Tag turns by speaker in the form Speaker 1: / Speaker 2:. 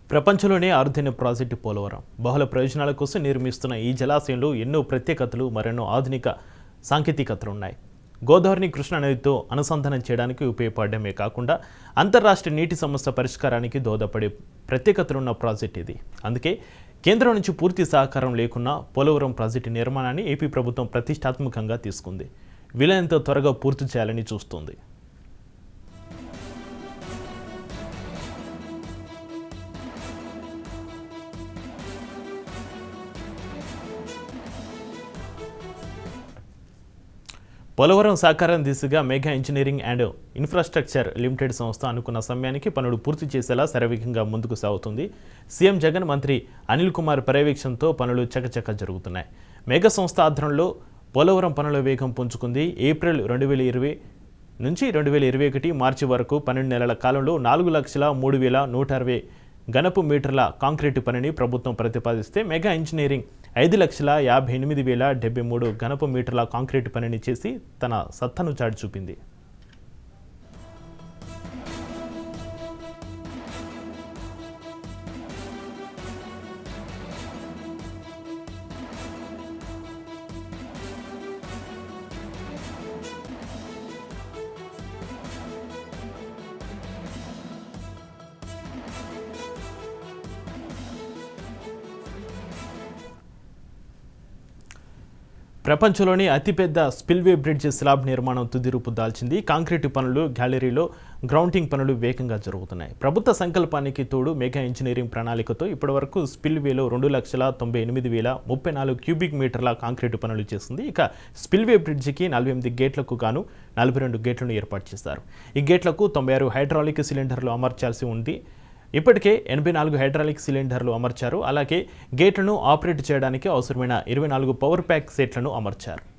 Speaker 1: ప్రపంచంలోనే అరుదైన ప్రాజెక్టు పోలవరం బహుళ ప్రయోజనాల కోసం నిర్మిస్తున్న ఈ జలాశయంలో ఎన్నో ప్రత్యేకతలు మరెన్నో ఆధునిక సాంకేతికతలు ఉన్నాయి గోదావరిని కృష్ణా నదితో అనుసంధానం చేయడానికి ఉపయోగపడమే కాకుండా అంతర్రాష్ట్రీయ నీటి సమస్య పరిష్కారానికి దోహదపడే ప్రత్యేకతలున్న ప్రాజెక్ట్ ఇది అందుకే కేంద్రం నుంచి పూర్తి సహకారం లేకున్నా పోలవరం ప్రాజెక్టు నిర్మాణాన్ని ఏపీ ప్రభుత్వం ప్రతిష్టాత్మకంగా తీసుకుంది వీలైనంత త్వరగా పూర్తి చేయాలని చూస్తోంది పోలవరం సాకారం దిశగా mega engineering and infrastructure limited సంస్థ అనుకున్న సమయానికి పనులు పూర్తి చేసేలా శరవేగంగా ముందుకు సాగుతుంది సీఎం జగన్ మంత్రి అనిల్ కుమార్ పర్యవేక్షణతో పనులు చకచక జరుగుతున్నాయి మెగా సంస్థ ఆధ్వర్యంలో పోలవరం పనుల వేగం పుంజుకుంది ఏప్రిల్ రెండు వేల ఇరవై నుంచి రెండు వేల ఇరవై ఒకటి మార్చి వరకు పన్నెండు నెలల కాలంలో నాలుగు లక్షల మూడు వేల నూట అరవై ఘనపు మీటర్ల కాంక్రీటు పనిని ప్రభుత్వం ప్రతిపాదిస్తే మెగా ఇంజనీరింగ్ ఐదు లక్షల యాభై ఎనిమిది వేల డెబ్బై మూడు ఘనపు మీటర్ల కాంక్రీటు పనిని చేసి తన సత్తను చాటి చూపింది ప్రపంచంలోని అతిపెద్ద స్పిల్వే బ్రిడ్జ్ స్లాబ్ నిర్మాణం తుది రూపు దాల్చింది కాంక్రీటు పనులు గ్యాలరీలో గ్రౌండింగ్ పనులు వేగంగా జరుగుతున్నాయి ప్రభుత్వ సంకల్పానికి తోడు మెగా ఇంజనీరింగ్ ప్రణాళికతో ఇప్పటివరకు స్పిల్వేలో రెండు లక్షల తొంభై ఎనిమిది వేల ముప్పై నాలుగు క్యూబిక్ మీటర్ల కాంక్రీటు పనులు చేస్తుంది ఇక స్పిల్వే బ్రిడ్జికి నలభై ఎనిమిది గేట్లకు గాను నలభై రెండు గేట్లను ఏర్పాటు చేశారు ఈ గేట్లకు తొంభై ఆరు హైడ్రాలిక్ సిలిండర్లు అమర్చాల్సి ఉంది ఇప్పటికే ఎనభై నాలుగు హైడ్రాలిక్ సిలిండర్లు అమర్చారు అలాగే గేట్లను ఆపరేట్ చేయడానికి అవసరమైన ఇరవై నాలుగు పవర్ ప్యాక్ సెట్లను అమర్చారు